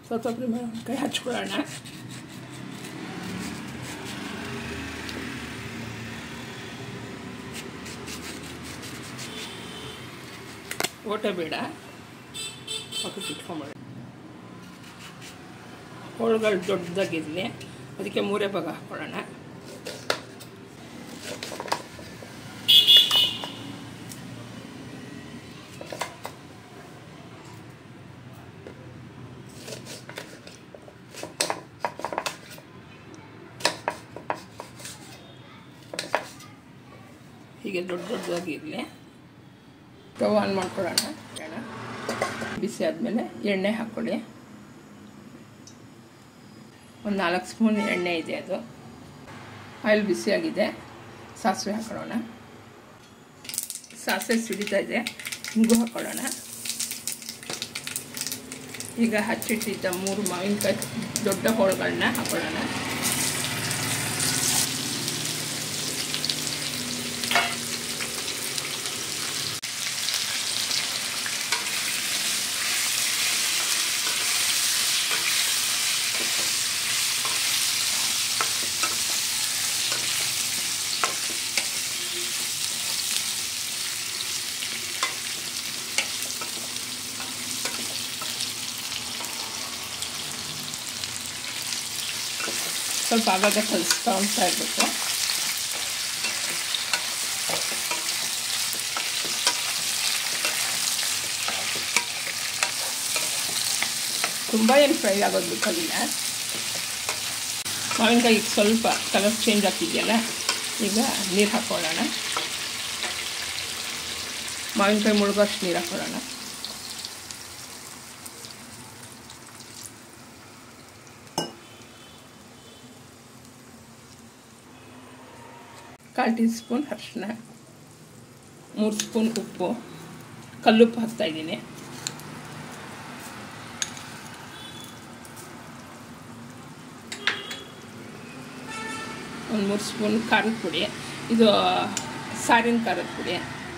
ಸತ್ತೊಬ್ಬರಿ ಕೈ ಹಚ್ಕೊಳ್ಳೋಣ ಓಟೆ ಬೇಡ ಪಕ್ಕಕ್ಕೆ ಇಟ್ಕೊಂಬೇಡ ಹೋಳುಗಳು ದೊಡ್ಡದಾಗಿರಲಿ ಅದಕ್ಕೆ ಮೂರೇ ಭಾಗ ಹಾಕ್ಕೊಳ್ಳೋಣ ಹೀಗೆ ದೊಡ್ಡ ದೊಡ್ಡದಾಗಿರಲಿ ಸ್ಟವ್ ಆನ್ ಮಾಡ್ಕೊಳ್ಳೋಣ ಎಣ್ಣೆ ಬಿಸಿ ಆದಮೇಲೆ ಎಣ್ಣೆ ಹಾಕ್ಕೊಳ್ಳಿ ಒಂದು ನಾಲ್ಕು ಸ್ಪೂನ್ ಎಣ್ಣೆ ಇದೆ ಅದು ಆಯಿಲ್ ಬಿಸಿಯಾಗಿದೆ ಸಾಸಿವೆ ಹಾಕೊಳ್ಳೋಣ ಸಾಸಿವೆ ಸಿಡಿತಾ ಇದೆ ಹಿಂಗು ಹಾಕೊಳ್ಳೋಣ ಈಗ ಹಚ್ಚಿಟ್ಟಿದ್ದ ಮೂರು ಮಾವಿನಕಾಯಿ ದೊಡ್ಡ ಹೋಳುಗಳನ್ನ ಹಾಕೊಳ್ಳೋಣ ಸ್ವಲ್ಪ ಆಗಾಗ ಕಲಿಸ್ತಾ ಹೋಗ್ತಾ ಇರಬೇಕು ತುಂಬ ಏನು ಫ್ರೈ ಆಗೋದು ಬೇಕಾಗಿಲ್ಲ ಮಾವಿನಕಾಯಿ ಸ್ವಲ್ಪ ಕಲರ್ ಚೇಂಜ್ ಆಗ್ತಿದೆಯಲ್ಲ ಈಗ ನೀರು ಹಾಕ್ಕೊಳ್ಳೋಣ ಮಾವಿನಕಾಯಿ ಮುಳುಗೋಷ್ಟು ನೀರು ಹಾಕ್ಕೊಳ್ಳೋಣ ಕಾಲು ಟೀ ಸ್ಪೂನ್ ಅರಿಶಿನ ಮೂರು ಸ್ಪೂನ್ ಉಪ್ಪು ಕಲ್ಲುಪ್ಪು ಹಾಕ್ತಾಯಿದ್ದೀನಿ ಒಂದು ಮೂರು ಸ್ಪೂನ್ ಖಾರದ ಪುಡಿ ಇದು ಸಾರಿನ ಖಾರದ ಪುಡಿ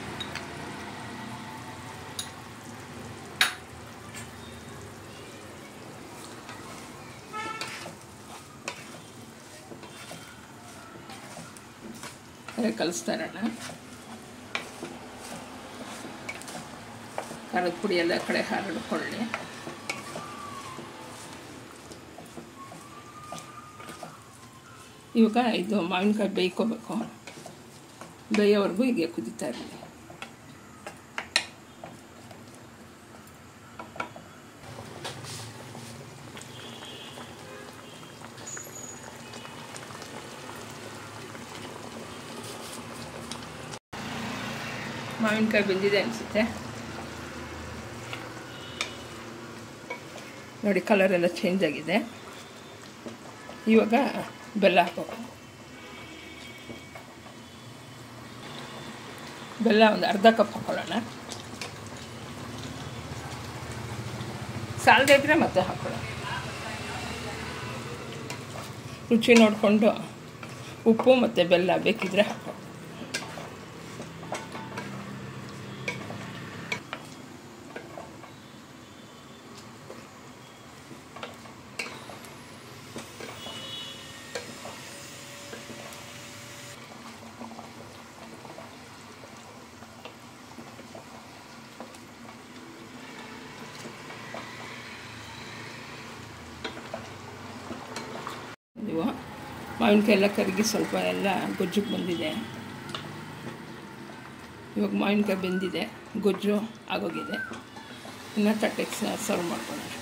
ಅದೇ ಕಲಿಸ್ತಾ ಇರೋಣ ಖಾರದ ಪುಡಿ ಎಲ್ಲ ಕಡೆ ಹರಡ್ಕೊಳ್ಳಿ ಇವಾಗ ಇದು ಮಾವಿನಕಾಯಿ ಬೇಯ್ಕೋಬೇಕು ಬೇಯೋವರೆಗೂ ಹೀಗೆ ಕುದೀತಾ ಇರಲಿ ಮಾವಿನಕಾಯಿ ಬೆಂದಿದೆ ಅನಿಸುತ್ತೆ ನೋಡಿ ಕಲರ್ ಎಲ್ಲ ಚೇಂಜ್ ಆಗಿದೆ ಇವಾಗ ಬೆಲ್ಲ ಹಾಕೋದು ಬೆಲ್ಲ ಒಂದು ಅರ್ಧ ಕಪ್ ಹಾಕೊಳ್ಳೋಣ ಸಾಲದೇ ಇದ್ರೆ ಮತ್ತೆ ಹಾಕೊಳ್ಳೋಣ ರುಚಿ ನೋಡಿಕೊಂಡು ಉಪ್ಪು ಮತ್ತು ಬೆಲ್ಲ ಬೇಕಿದ್ರೆ ಹಾಕೋ ನೀವು ಮಾವಿನಕಾಯಿ ಎಲ್ಲ ಕರಗಿ ಸ್ವಲ್ಪ ಎಲ್ಲ ಗೊಜ್ಜಿಗೆ ಬಂದಿದೆ ಇವಾಗ ಮಾವಿನಕಾಯಿ ಬೆಂದಿದೆ ಗೊಜ್ಜು ಆಗೋಗಿದೆ ಇನ್ನು ತಟ್ಟೆಗೆ ಸರ್ವ್ ಮಾಡ್ಕೊಳ್ಳೋಣ